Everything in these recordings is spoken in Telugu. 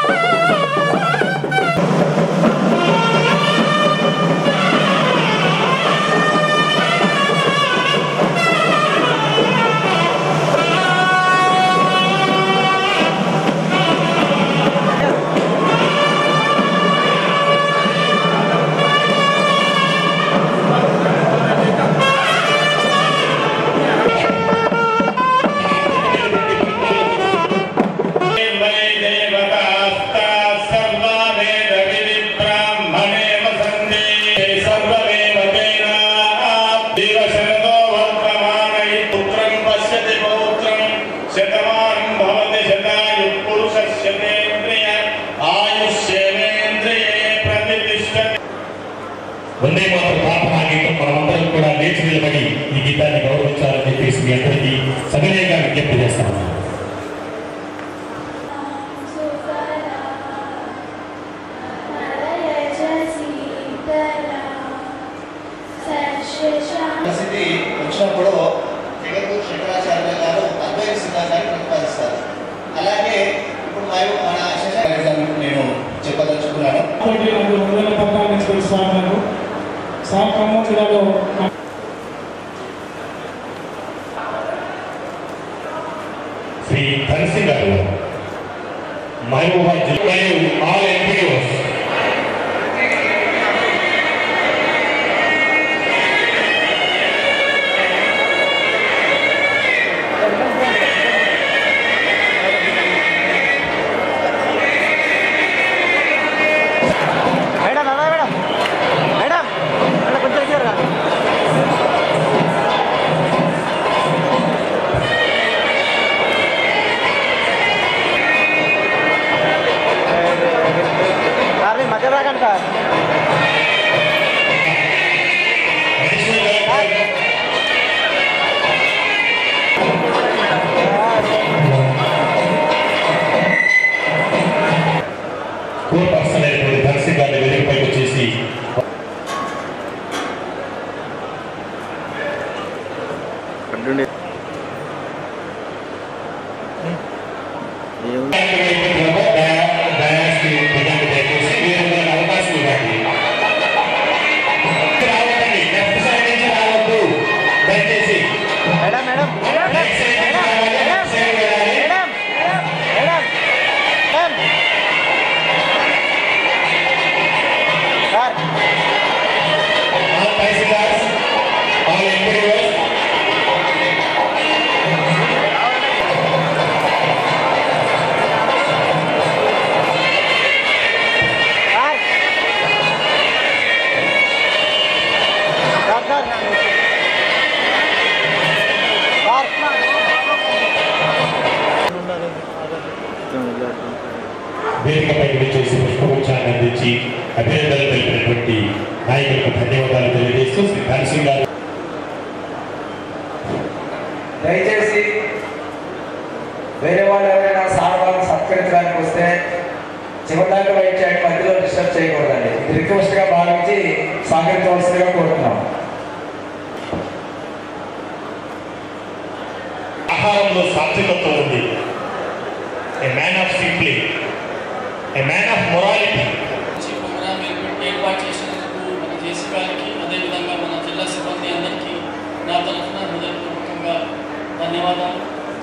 శతమానం భవతి శతాయు పురుషస్యేంద్రియ ఆయుష్యేంద్రియే ప్రతిష్టతి వందే మాత్రం ప్రార్థనా గీతం మనమందరం కూడా లేచి నిలబడి ఈ గీతాన్ని గౌరవించాలని చెప్పేసి మీ అందరికీ సవినయంగా విజ్ఞప్తి చేస్తాను పరిస్థితి వచ్చినప్పుడు జగద్గురు శంకరాచార్య గారు అద్వైత సిద్ధాంతాన్ని ప్రతిపాదిస్తారు అలాగే ఇప్పుడు మరి మన శశాంక్ నేను చెప్పదలుచుకున్నాను కాబట్టి నాకు రెండు వేల పద్నాలుగు నుంచి తెలుసు సార్ నాకు సార్ ఖమ్మం జిల్లాలో శ్రీ ధనసి గారు మహబూబాద్ జిల్లా మరియు ఆల్ ఎంపీఓస్ మేడం అదే మేడం మేడం మేడం కొంచెం ఇచ్చారు సార్ మీరు మధ్య రాకండి sir additional collector core person అయినటువంటి ధనసి గారిని వెలుగుపైకి వచ్చేసి దయాస్కి ప్రజలకు దయచేసి మీరు అవకాశం ఇవ్వండి రావద్దండి లెఫ్ట్ సైడ్ నుంచి రావద్దు దయచేసి madam madam madam right side నుంచి రావాలి లెఫ్ట్ సైడ్ వెళ్ళాలి madam madam madam sir all tahsildars, all employees, sir sir sir వేదికపైకి వచ్చేసి పుష్పగుచ్చాన్ని అందించి అభినందనలు తెలిపినటువంటి నాయకులకు ధన్యవాదాలు తెలియజేస్తూ శ్రీ ధనసింగ్ గారు దయచేసి వేరే వాళ్ళు ఎవరైనా సార్ వాళ్ళని సత్కరించడానికి వస్తే చివరిదాకా వెయిట్ చేయండి మధ్యలో డిస్టర్బ్ చేయకూడదండి ఇది రిక్వెస్ట్ గా భావించి సహకరించవలసిందిగా కోరుతున్నాం ఆహారంలో సాత్వికత్వం ఉంది a man of simply a man of morality మంచి ప్రోగ్రామ్ ఏర్పాటు ఏర్పాటు చేసినందుకు మన జేసీ గారికి అదేవిధంగా మన జిల్లా సిబ్బంది అందరికీ నా తరఫున హృదయపూర్వకంగా ధన్యవాదాలు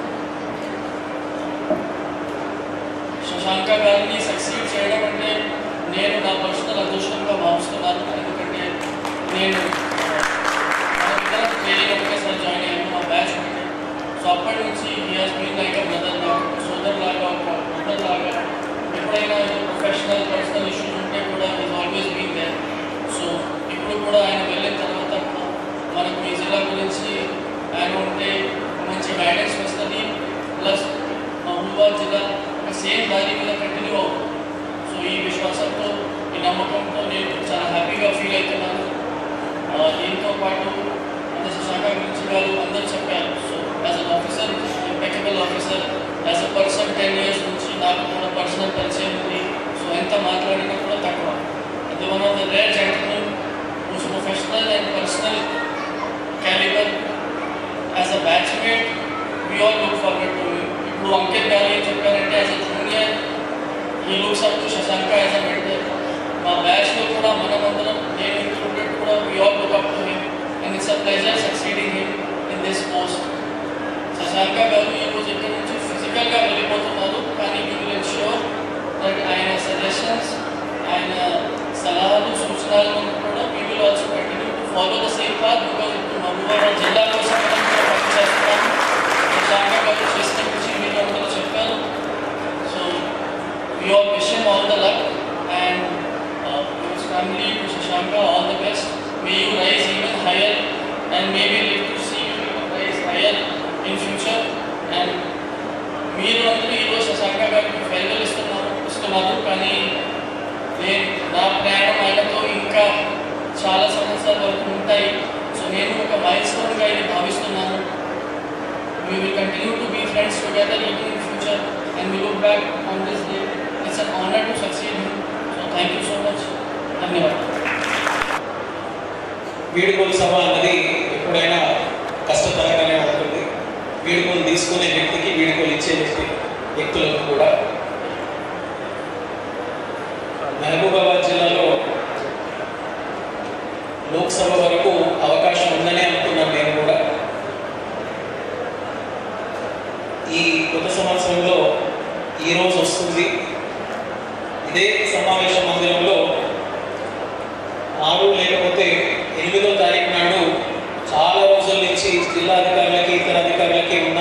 శశాంక గారిని సక్సీడ్ చేయడం అంటే నేను నా పర్సనల్ అదృష్టంగా భావిస్తున్నాను ఎందుకంటే నేను మన ఇద్దరం ట్రైనింగ్ ఒకటేసారి జాయిన్ అయ్యాను మా బ్యాచ్ ఒకటి సో అప్పటి నుంచి he has been like brother లాగా సోదర్ లాగా ఒక బ్రదర్ లాగా ఎప్పుడైనా ప్రొఫెషనల్ పర్సనల్ ఇష్యూస్ ఉంటే కూడా is always been there so ఇప్పుడు కూడా ఆయన వెళ్ళిన తర్వాత కూడా మనకు ఈ జిల్లా గురించి ఆయన ఉంటే మంచి గైడెన్స్ వస్తుంది ప్లస్ మహబూబాద్ జిల్లా ఒక సేమ్ దారి మీద కంటిన్యూ అవుతుంది సో ఈ విశ్వాసంతో ఈ నమ్మకంతో నేను చాలా హ్యాపీగా ఫీల్ అవుతున్నాను ఆ, దీంతో పాటు మన శాఖ గురించి వాళ్ళు అందరూ చెప్పారు so as an officer impeccable officer as a person ten years నుంచి నాకు కూడా పర్సనల్ పరిచయం ఉంది సో ఎంత మాట్లాడినా కూడా తక్కువ అది one of the rare gentlemen whose professional and personal calibre as a batchmate we all look forward to ఇప్పుడు అంకిత్ గారు ఏం చెప్పారంటే as a junior he looks up to Shashank as a mentor మా బ్యాచ్లో కూడా మనమందరం నేను ఇంక్లూడెడ్ కూడా we all look up to him and it's a pleasure succeeding him in this post Shashank గారు ఈ రోజు ఇక్కడ నుంచి ఫిజికల్గా వెళ్ళిపోతున్నారు కానీ వీ విల్ ఎన్ష్యూర్ దట్ ఆయన సజెషన్స్ ఆయన సలహాలు సూచనలను కూడా we will also continue to follow the same path because ఇప్పుడు మహబూబాబాద్ జిల్లా కోసం మనం కూడా పనిచేస్తున్నాము శశాంక గారు చేసిన కృషి మీరు అందరూ చెప్పారు so we all wish him all the luck and uh, to his family, to Shashanka, all the best. May you rise even higher and maybe live to see you even rise higher in future. And మీరు అందరూ ఈరోజు శశాంక గారికి ఫైనల్ ఇస్తున్నారు ఇస్తున్నారు కానీ నేను నా ప్రయాణం ఆయనతో ఇంకా చాలా సంవత్సరాల వరకు ఉంటాయి సో నేను ఒక మైల్ స్టోన్గా ఇది భావిస్తున్నాను we will continue to be friends together even in future and we look back on this day. It's an honor to succeed him. So thank you so much. ధన్యవాదాలు వీడుకోలు సభ అన్నది ఎప్పుడైనా కష్టతరంగానే ఉంటుంది వీడుకోలు తీసుకునే వ్యక్తికి వీడుకోలు ఇచ్చే వ్యక్తి వ్యక్తులకు కూడా మహబూబాబాద్ జిల్లాలో లోక్సభ వరకు అవకాశం ఉందనే అనుకున్నాను నేను కూడా ఈ కొత్త సంవత్సరంలో ఈ రోజు వస్తుంది ఇదే సమావేశ మందిరంలో ఆరు లేకపోతే ఎనిమిదో తారీఖు నాడు చాలా రోజుల నుంచి జిల్లా అధికారులకి ఇతర అధికారులకి ఉన్న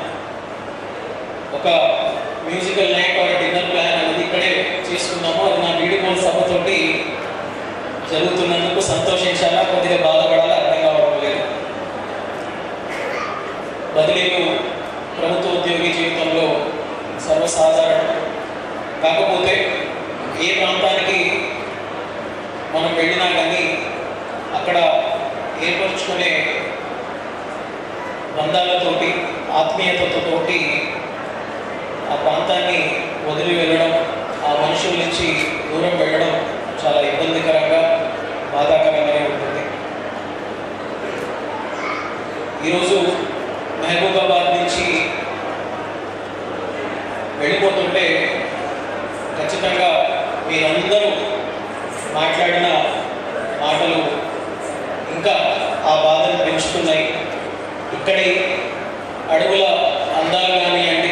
ఒక musical night or dinner plan అనేది ఇక్కడే చేసుకున్నాము అది నా వీడియోల్ సభతోటి జరుగుతున్నందుకు సంతోషించాలా కొద్దిగా బాధపడాలా అర్థం కావడం లేదు బదిలీలు ప్రభుత్వ ఉద్యోగి జీవితంలో సర్వసాధారణం కాకపోతే ఏ ప్రాంతానికి మనం వెళ్ళినా కానీ అక్కడ ఏర్పరచుకునే బంధాలతోటి ఆత్మీయతతోటి ఆ ప్రాంతాన్ని వదిలి వెళ్ళడం ఆ మనుషుల నుంచి దూరం వెళ్ళడం చాలా ఇబ్బందికరంగా బాధాకరంగానే ఉంటుంది ఈరోజు మహబూబాబాద్ నుంచి వెళ్ళిపోతుంటే ఖచ్చితంగా మీరందరూ మాట్లాడిన మాటలు ఇంకా ఆ బాధను పెంచుతున్నాయి ఇక్కడి అడవుల అందాలు కానివ్వండి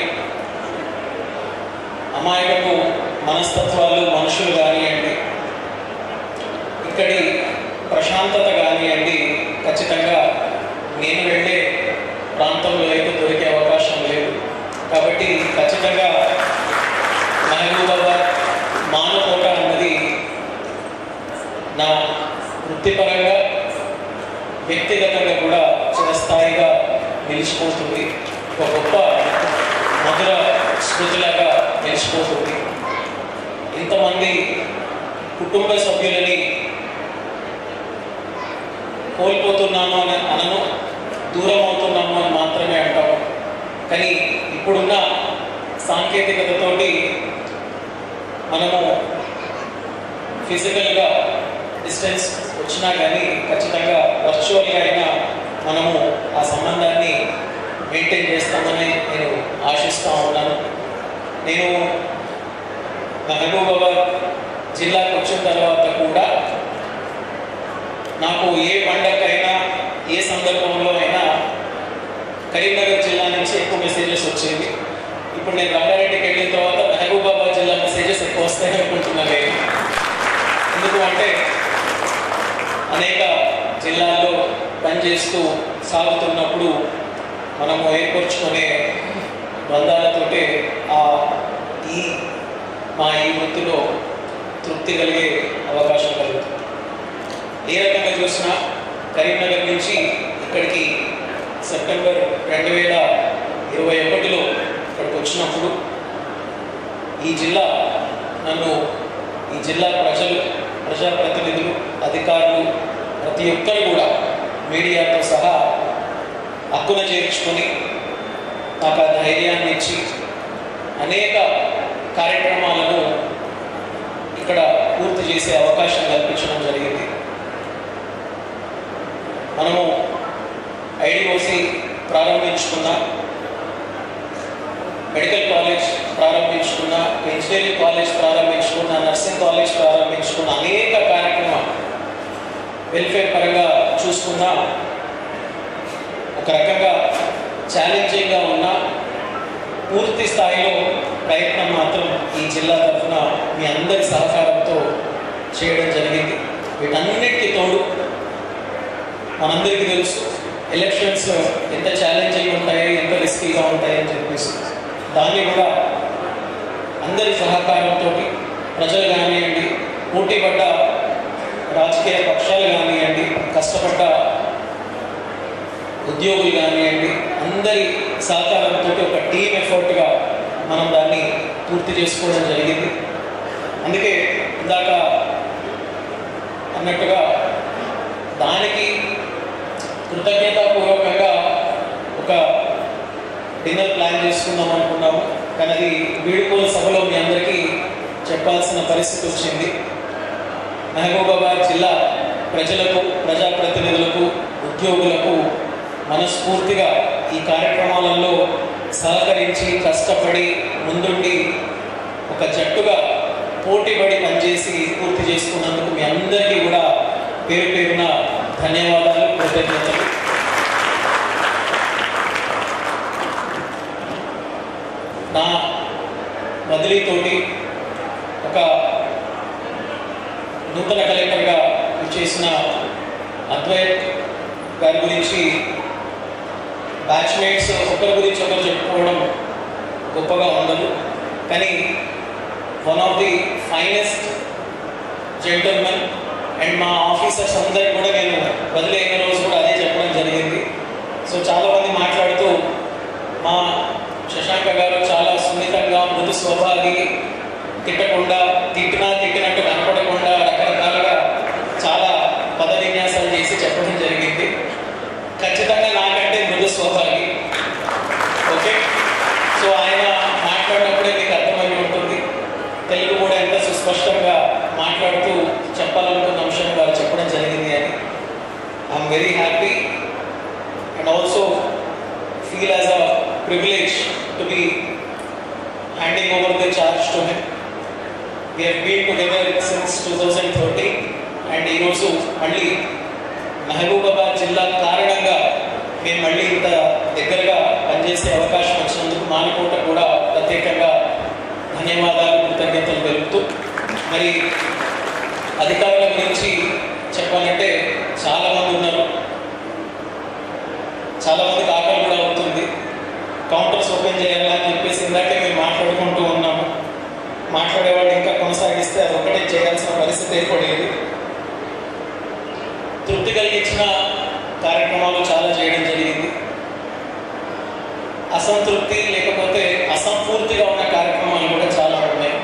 అమాయకపు మనస్తత్వాలు మనుషులు కానివ్వండి ఇక్కడి ప్రశాంతత కానివ్వండి ఖచ్చితంగా నేను వెళ్ళే ప్రాంతంలో అయితే దొరికే అవకాశం లేదు కాబట్టి ఖచ్చితంగా మహబూబాబాద్ మానకోట అన్నది నా వృత్తిపరంగా వ్యక్తిగతంగా కూడా చిరస్థాయిగా నిలిచిపోతుంది ఒక గొప్ప మధుర స్మృతిలాగా నిలిచిపోతుంది ఇంతమంది కుటుంబ సభ్యులని కోల్పోతున్నాము అని అనను దూరం అవుతున్నాము అని మాత్రమే అంటాము కానీ ఇప్పుడున్న సాంకేతికతతోటి మనము ఫిజికల్గా డిస్టెన్స్ వచ్చినా కానీ ఖచ్చితంగా వర్చువల్గా అయినా మనము ఆ సంబంధాన్ని మెయింటైన్ చేస్తామని నేను ఆశిస్తూ ఉన్నాను నేను మహబూబాబాద్ జిల్లాకు వచ్చిన తర్వాత కూడా నాకు ఏ పండగకైనా ఏ సందర్భంలో అయినా కరీంనగర్ జిల్లా నుంచి ఎక్కువ మెసేజెస్ వచ్చేవి ఇప్పుడు నేను రంగారెడ్డికి వెళ్ళిన తర్వాత మహబూబాబాద్ జిల్లా మెసేజెస్ ఎక్కువ వస్తాయి అనుకుంటున్నాను నేను ఎందుకు అంటే అనేక జిల్లాల్లో పనిచేస్తూ సాగుతున్నప్పుడు మనము ఏర్పరచుకునే బంధాలతోటే ఆ ఈ మా ఈ వృత్తిలో తృప్తి కలిగే అవకాశం కలుగుతుంది ఏ రకంగా చూసినా కరీంనగర్ నుంచి ఇక్కడికి సెప్టెంబర్ రెండు వేల ఇరవై ఒకటిలో ఇక్కడికి వచ్చినప్పుడు ఈ జిల్లా నన్ను ఈ జిల్లా ప్రజలు ప్రజాప్రతినిధులు అధికారులు ప్రతి ఒక్కరు కూడా మీడియాతో సహా హక్కున చేర్చుకొని నాకు ఆ ధైర్యాన్ని ఇచ్చి అనేక కార్యక్రమాలను ఇక్కడ పూర్తి చేసే అవకాశం కల్పించడం జరిగింది మనము ఐడిఓసి ప్రారంభించుకున్న మెడికల్ కాలేజ్ ప్రారంభించుకున్న ఇంజనీరింగ్ ఇంజనీరింగ్ కాలేజ్ ప్రారంభించుకున్న నర్సింగ్ కాలేజ్ ప్రారంభించుకున్న అనేక కార్యక్రమాలు వెల్ఫేర్ పరంగా చూసుకున్న ఒక రకంగా ఛాలెంజింగ్గా ఉన్న పూర్తి స్థాయిలో ప్రయత్నం మాత్రం ఈ జిల్లా తరఫున మీ అందరి సహకారంతో చేయడం జరిగింది వీటన్నిటికీ తోడు మనందరికీ తెలుసు ఎలక్షన్స్ ఎంత ఛాలెంజింగ్ ఉంటాయి ఎంత రిస్కీగా ఉంటాయి అని చెప్పేసి దాన్ని కూడా అందరి సహకారంతో ప్రజలు కానివ్వండి పోటీ పడ్డ రాజకీయ పక్షాలు కానివ్వండి కష్టపడ్డ ఉద్యోగులు కానివ్వండి అందరి సహకారంతో ఒక టీమ్ ఎఫర్ట్గా మనం దాన్ని పూర్తి చేసుకోవడం జరిగింది అందుకే ఇందాక అన్నట్టుగా దానికి కృతజ్ఞతాపూర్వకంగా ఒక డిన్నర్ ప్లాన్ చేసుకుందాం అనుకున్నాము కానీ అది వీడుకోల సభలో మీ అందరికీ చెప్పాల్సిన పరిస్థితి వచ్చింది మహబూబాబాద్ జిల్లా ప్రజలకు ప్రజాప్రతినిధులకు ఉద్యోగులకు మనస్ఫూర్తిగా ఈ కార్యక్రమాలలో సహకరించి కష్టపడి ముందుండి ఒక జట్టుగా పోటీపడి పనిచేసి పూర్తి చేసుకున్నందుకు మీ అందరికీ కూడా పేరు పేరున ధన్యవాదాలు కృతజ్ఞతలు నా బదిలీతోటి ఒక నూతన కలెక్టర్గా చేసిన అద్వైత్ గారి గురించి బ్యాచ్మేట్స్ ఒకరి గురించి ఒకరు చెప్పుకోవడం గొప్పగా ఉండదు కానీ one of the finest gentlemen and మా ఆఫీసర్స్ అందరికి కూడా నేను వదిలేన రోజు కూడా అదే చెప్పడం జరిగింది సో చాలామంది మాట్లాడుతూ మా శశాంక గారు చాలా సున్నితంగా మృదు స్వభావి తిట్టకుండా తిట్టినా తిట్టినట్టు కనపడకుండా రకరకాలుగా చాలా పద విన్యాసాలు చేసి చెప్పడం జరిగింది ఖచ్చితంగా నాకంటే మృదు స్వభావి ఓకే సో ఆయన మాట్లాడినప్పుడే మీకు అర్థమై ఉంటుంది తెలుగు కూడా ఎంత సుస్పష్టంగా మాట్లాడుతూ చెప్పాలనుకున్న అంశం వారు చెప్పడం జరిగింది అని I'm very happy and also feel as a privilege to be handing over the charge to him we have been together since two thousand thirteen and ఈరోజు మళ్ళీ మహబూబాబాద్ జిల్లా కారణంగా మేము మళ్ళీ ఇంత దగ్గరగా పనిచేసే అవకాశం వచ్చినందుకు మానకోట కూడా ప్రత్యేకంగా ధన్యవాదాలు కృతజ్ఞతలు తెలుపుతూ మరి అధికారుల గురించి చెప్పాలంటే చాలా మంది ఉన్నారు చాలా మందికి ఆకలి కూడా అవుతుంది కౌంటర్స్ ఓపెన్ చేయాలని చెప్పేసి ఇందాకే మేము మాట్లాడుకుంటూ ఉన్నాము మాట్లాడేవాళ్ళు ఇంకా కొనసాగిస్తే అది ఒక్కటే చేయాల్సిన పరిస్థితి ఏర్పడేది తృప్తి కలిగించిన కార్యక్రమాలు చాలా చేయడం జరిగింది అసంతృప్తి లేకపోతే అసంపూర్తిగా ఉన్న కార్యక్రమాలు కూడా చాలా ఉన్నాయి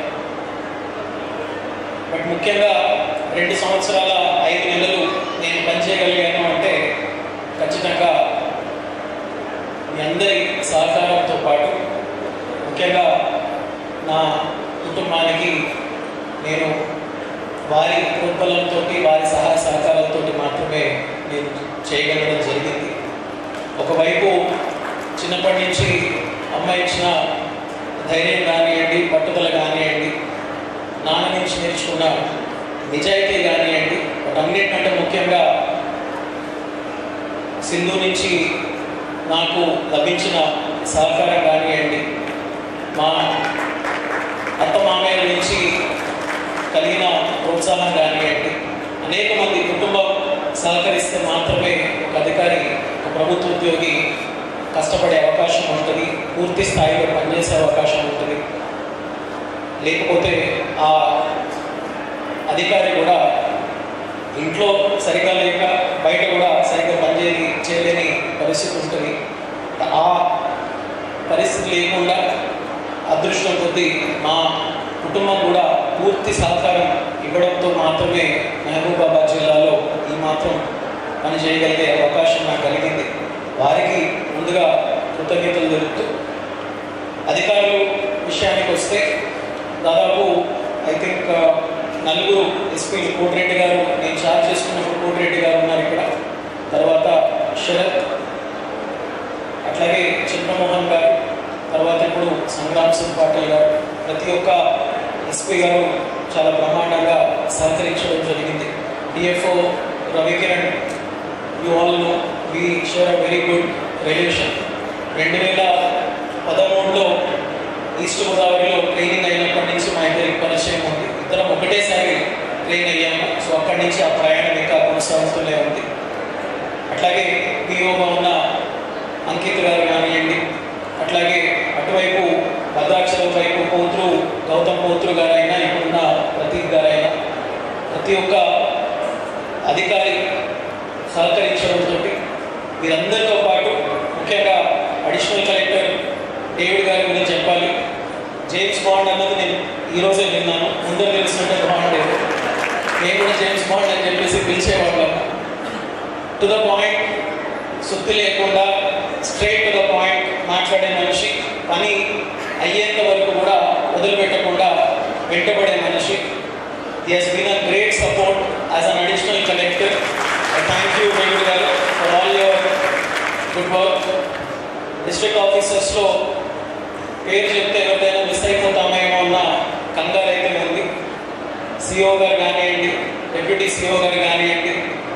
బట్ ముఖ్యంగా రెండు సంవత్సరాల ఐదు నెలలు నేను పనిచేయగలిగాను అంటే ఖచ్చితంగా మీ అందరి సహకారంతో పాటు ముఖ్యంగా నా కుటుంబానికి నేను వారి ప్రోత్బలంతో వారి సహాయ సహకారాలతో మాత్రమే నేను చేయగలగడం జరిగింది ఒకవైపు చిన్నప్పటి నుంచి అమ్మ ఇచ్చిన ధైర్యం కానివ్వండి పట్టుదల కానివ్వండి నాన్న నుంచి నేర్చుకున్న నిజాయితీ కానివ్వండి వాటన్నిటికంటే ముఖ్యంగా సింధు నుంచి నాకు లభించిన సహకారం కానివ్వండి మా అత్త మామయ్యల నుంచి కలిగిన ప్రోత్సాహం కానివ్వండి అనేక మంది కుటుంబం సహకరిస్తే మాత్రమే ఒక అధికారి ఒక ప్రభుత్వ ఉద్యోగి కష్టపడే అవకాశం ఉంటుంది పూర్తి స్థాయిలో పనిచేసే అవకాశం ఉంటుంది లేకపోతే ఆ అధికారి కూడా ఇంట్లో సరిగా లేక బయట కూడా సరిగ్గా పనిచేయని చేయలేని పరిస్థితి ఉంటుంది ఆ పరిస్థితి లేకుండా అదృష్టం కొద్దీ మా కుటుంబం కూడా పూర్తి సహకారం ఇవ్వడంతో మాత్రమే మహబూబాబాద్ జిల్లాలో ఈ మాత్రం పని చేయగలిగే అవకాశం నాకు కలిగింది వారికి ముందుగా కృతజ్ఞతలు తెలుపుతూ అధికారులు విషయానికి వస్తే దాదాపు ఐ థింక్ నలుగురు ఎస్పీ కోటిరెడ్డి గారు నేను చార్జ్ చేసుకున్నప్పుడు కోటిరెడ్డి గారు ఉన్నారు ఇక్కడ తర్వాత శరత్ అట్లాగే చంద్రమోహన్ గారు తర్వాత ఇప్పుడు సంగ్రామ్ సింగ్ పాటిల్ గారు ప్రతి ఒక్క ఎస్పీ గారు చాలా బ్రహ్మాండంగా సహకరించడం జరిగింది DFO Ravikiran you all know we share a very good relation రెండు వేల పదమూడులో ఈస్ట్ గోదావరిలో ట్రైనింగ్ అయినప్పటి నుంచి మా ఇద్దరికి పరిచయం ఉంది ఇద్దరం ఒకటేసారి ట్రైన్ అయ్యాము సో అక్కడి నుంచి ఆ ప్రయాణం ఇంకా కొనసాగుతూనే ఉంది అట్లాగే పిఓగా ఉన్న అంకిత్ గారు కానివ్వండి అట్లాగే అటువైపు భద్రాక్షరం వైపు పోత్రు గౌతమ్ పోత్రు గారైనా ఇప్పుడున్న ప్రతీక్ గారైనా ప్రతి ఒక్క అధికారి సహకరించడంతో వీరందరితో పాటు ముఖ్యంగా అడిషనల్ కలెక్టర్ డేవిడ్ గారి గురించి చెప్పాలి జేమ్స్ బాండ్ అన్నది నేను ఈరోజే విన్నాను ముందర తెలుస్తుంటే బాగుండేది నేను కూడా జేమ్స్ బాండ్ అని చెప్పేసి పిలిచేవాళ్ళం టు ద పాయింట్ సుత్తి లేకుండా స్ట్రైట్ టు ద పాయింట్ మాట్లాడే మనిషి పని అయ్యేంత వరకు కూడా వదిలిపెట్టకుండా వెంటబడే మనిషి he has been a great support as an additional collector. I thank you, David Garu, for all your good work. District ఆఫీసర్స్లో పేరు చెప్తే ఎవరిదైనా మిస్ అయిపోతామేమో అన్న కంగారు అయితే ఉంది సిఓ గారు కానివ్వండి డిప్యూటీ సిఓ గారు కానివ్వండి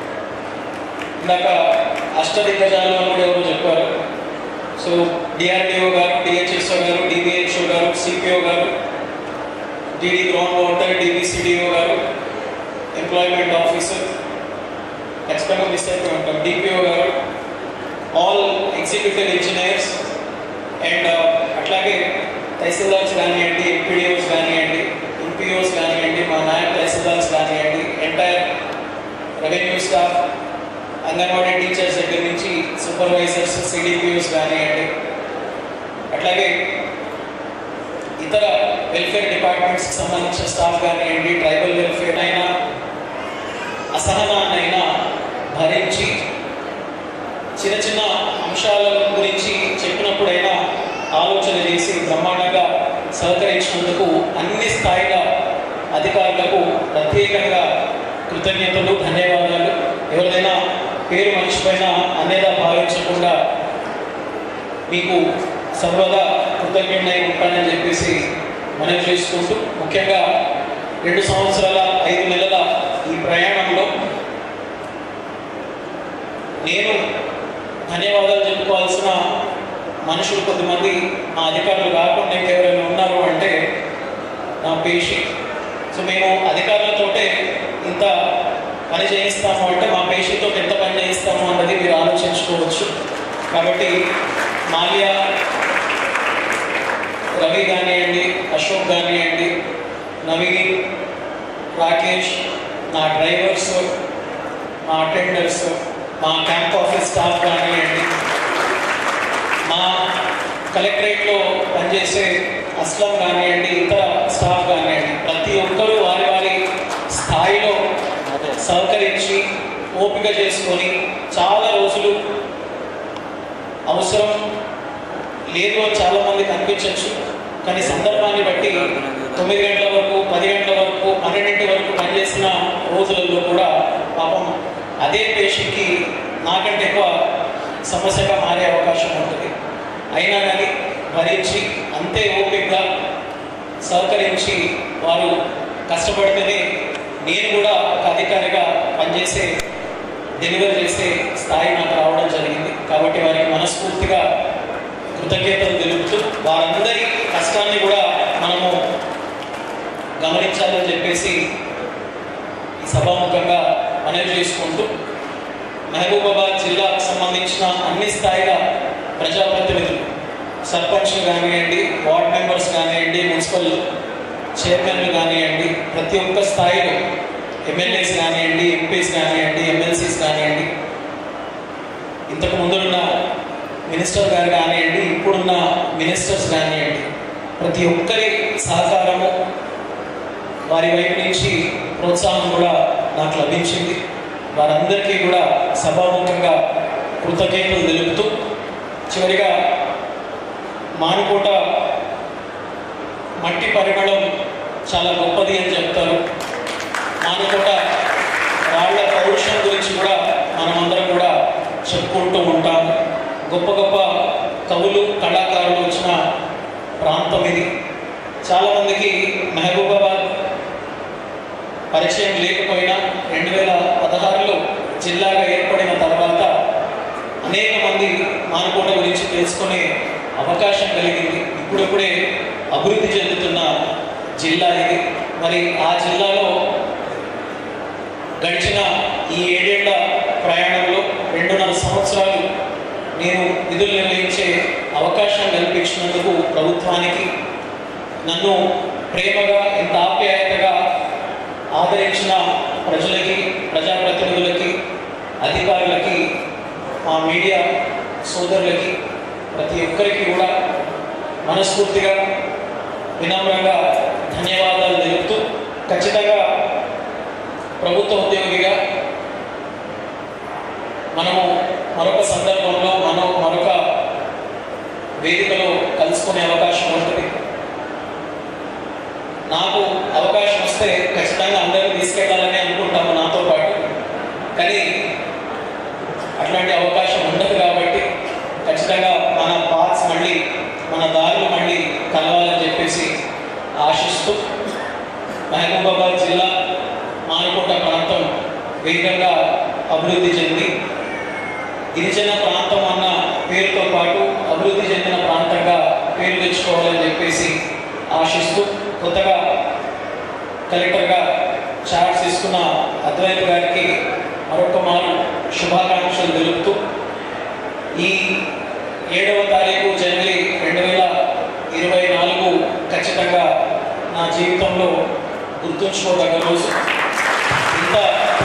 ఇందాక అష్టదిగ్గజాలు అని కూడా ఎవరో చెప్పారు సో డిఆర్డిఓ గారు డిహెచ్ఎస్ఓ గారు డిబిహెచ్ఓ గారు సిపిఓ గారు డిడి గ్రౌండ్ వాటర్ డిబిసిడిఓ గారు ఎంప్లాయ్మెంట్ ఆఫీసర్ ఖచ్చితంగా మిస్ అయిపోయి ఉంటాం డిపిఓ గారు ఆల్ ఎగ్జిక్యూటివ్ ఇంజనీర్స్ అండ్ అట్లాగే తహసీల్దార్స్ కానివ్వండి ఎంపీడీఓస్ కానివ్వండి ఎంపీఓస్ కానివ్వండి మా నాయక్ తహసీల్దార్స్ కానివ్వండి entire revenue staff anganwadi teachers దగ్గర నుంచి సూపర్వైజర్స్ సిడిపిఓస్ కానివ్వండి అట్లాగే ఇతర వెల్ఫేర్ డిపార్ట్మెంట్స్కి సంబంధించిన స్టాఫ్ కానివ్వండి ట్రైబల్ వెల్ఫేర్ అయినా అసహనాన్నైనా భరించి చిన్న చిన్న అంశాల గురించి చెప్పినప్పుడైనా ఆలోచన చేసి బ్రహ్మాండంగా సహకరించినందుకు అన్ని స్థాయిల అధికారులకు ప్రత్యేకంగా కృతజ్ఞతలు ధన్యవాదాలు ఎవరిదైనా పేరు మర్చిపోయినా అనేదా భావించకుండా మీకు సర్వదా కృతజ్ఞుడై ఉంటానని చెప్పేసి మనవి చేసుకుంటూ ముఖ్యంగా రెండు సంవత్సరాల ఐదు నెలల ఈ ప్రయాణంలో నేను ధన్యవాదాలు చెప్పుకోవాల్సిన మనుషులు కొద్దిమంది మా అధికారులు కాకుండా ఇంకెవరైనా ఉన్నారు అంటే నా పేషి సో మేము అధికారులతోటే ఇంత పని చేయిస్తాము అంటే మా పేషితో ఎంత పని చేయిస్తాము అన్నది మీరు ఆలోచించుకోవచ్చు కాబట్టి మాల్యా రవి కానివ్వండి అశోక్ కానివ్వండి నవీన్ రాకేష్ నా డ్రైవర్స్ మా అటెండర్స్ మా క్యాంప్ ఆఫీస్ స్టాఫ్ కానివ్వండి మా కలెక్టరేట్లో పనిచేసే అస్లం కానివ్వండి ఇతర స్టాఫ్ కానివ్వండి ప్రతి ఒక్కరూ వారి వారి స్థాయిలో సహకరించి ఓపిక చేసుకొని చాలా రోజులు అవసరం లేదు అని చాలా మందికి అనిపించవచ్చు కానీ సందర్భాన్ని బట్టి తొమ్మిది గంటల వరకు పది గంటల వరకు పన్నెండింటి వరకు పనిచేసిన రోజులలో కూడా పాపం అదే పేషెంట్కి నాకంటే ఎక్కువ సమస్యగా మారే అవకాశం ఉంటుంది అయినా కానీ భరించి అంతే ఓపికగా సహకరించి వారు కష్టపడితేనే నేను కూడా ఒక అధికారిగా పనిచేసే డెలివరీ చేసే స్థాయి నాకు రావడం జరిగింది కాబట్టి వారికి మనస్ఫూర్తిగా కృతజ్ఞతలు తెలుపుతూ వారందరి కష్టాన్ని కూడా మనము గమనించాలని చెప్పేసి ఈ సభాముఖంగా మనవి చేసుకుంటూ మహబూబాబాద్ జిల్లాకు సంబంధించిన అన్ని స్థాయిల ప్రజాప్రతినిధులు సర్పంచ్లు కానివ్వండి వార్డ్ మెంబర్స్ కానివ్వండి మున్సిపల్ చైర్మన్లు కానివ్వండి ప్రతి ఒక్క స్థాయిలో ఎమ్మెల్యేస్ కానివ్వండి ఎంపీస్ కానివ్వండి ఎమ్మెల్సీస్ కానివ్వండి ఇంతకు ముందున్న మినిస్టర్ గారు కానివ్వండి ఇప్పుడున్న మినిస్టర్స్ కానివ్వండి ప్రతి ఒక్కరి సహకారము వారి వైపు నుంచి ప్రోత్సాహం కూడా నాకు లభించింది వారందరికీ కూడా సభాముఖంగా కృతజ్ఞతలు తెలుపుతూ చివరిగా మానుకోట మట్టి పరిమళం చాలా గొప్పది అని చెప్తారు మానుకోట రాళ్ల పౌరుషం గురించి కూడా మనమందరం కూడా చెప్పుకుంటూ ఉంటాము గొప్ప గొప్ప కవులు కళాకారులు వచ్చిన ప్రాంతం ఇది చాలామందికి మహబూబాబాద్ పరిచయం లేకపోయినా రెండు వేల పదహారులో జిల్లాగా ఏర్పడిన తర్వాత అనేక మంది మానుకోట గురించి తెలుసుకునే అవకాశం కలిగింది ఇప్పుడిప్పుడే అభివృద్ధి చెందుతున్న జిల్లా ఇది మరి ఆ జిల్లాలో గడిచిన ఈ ఏడేళ్ల ప్రయాణంలో రెండున్నర సంవత్సరాలు నేను విధులు నిర్వహించే అవకాశం కల్పించినందుకు ప్రభుత్వానికి నన్ను ప్రేమగా ఇంత ఆప్యాయతగా ఆదరించిన ప్రజలకి ప్రజాప్రతినిధులకి అధికారులకి మా మీడియా సోదరులకి ప్రతి ఒక్కరికి కూడా మనస్ఫూర్తిగా వినమ్రంగా ధన్యవాదాలు తెలుపుతూ ఖచ్చితంగా ప్రభుత్వ ఉద్యోగిగా మనము మరొక సందర్భంలో మనం మరొక వేదికలో కలుసుకునే అవకాశం ఉంటుంది నాకు అవకాశం వస్తే ఖచ్చితంగా అందరినీ తీసుకెళ్ళాలని అనుకుంటాము నాతో పాటు కానీ అట్లాంటి అవకాశం ఉండదు కాబట్టి ఖచ్చితంగా మన పాత్స్ మళ్ళీ మన దారులు మళ్ళీ కలవాలని చెప్పేసి ఆశిస్తూ మహబూబాబాద్ జిల్లా మానుకోట ప్రాంతం వేగంగా అభివృద్ధి చెంది గిరిజన ప్రాంతం అన్న పేరుతో పాటు అభివృద్ధి చెందిన ప్రాంతంగా పేరు తెచ్చుకోవాలని చెప్పేసి ఆశిస్తూ కొత్తగా కలెక్టర్గా చార్జ్ తీసుకున్న అద్వైత్ గారికి మరొక మారు శుభాకాంక్షలు తెలుపుతూ ఈ ఏడవ తారీఖు జనవరి రెండు వేల ఇరవై నాలుగు ఖచ్చితంగా నా జీవితంలో గుర్తుంచుకోదగ్గ రోజు ఇంత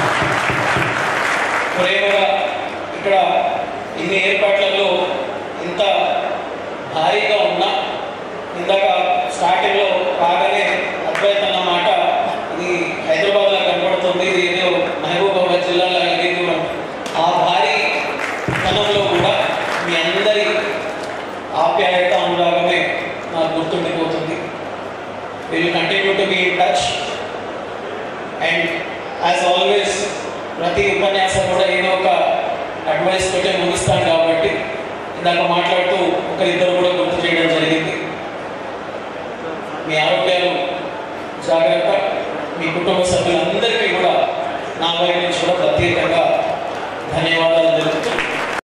ప్రేమగా ఇక్కడ ఇన్ని ఏర్పాట్లలో ఇంత భారీగా ఉన్నా ఇందాక స్టార్టింగ్లో రాగానే అద్వైత్ అన్న మాట ఇది హైదరాబాద్లో కనబడుతుంది ఇది ఏదో మహబూబాబాద్ జిల్లాలో లేదు అని. ఆ భారీ తనంలో కూడా మీ అందరి ఆప్యాయత అనురాగమే నాకు గుర్తుండిపోతుంది will continue to be in touch and as always ప్రతి ఉపన్యాసం కూడా ఏదో ఒక అడ్వైస్ తోటే ముగిస్తాను కాబట్టి ఇందాక మాట్లాడుతూ ఒకరిద్దరు కూడా గుర్తు చేయడం జరిగింది మీ ఆరోగ్యాలు జాగ్రత్త మీ కుటుంబ సభ్యులందరికీ కూడా నా వైపు నుంచి కూడా ప్రత్యేకంగా ధన్యవాదాలు తెలుపుతూ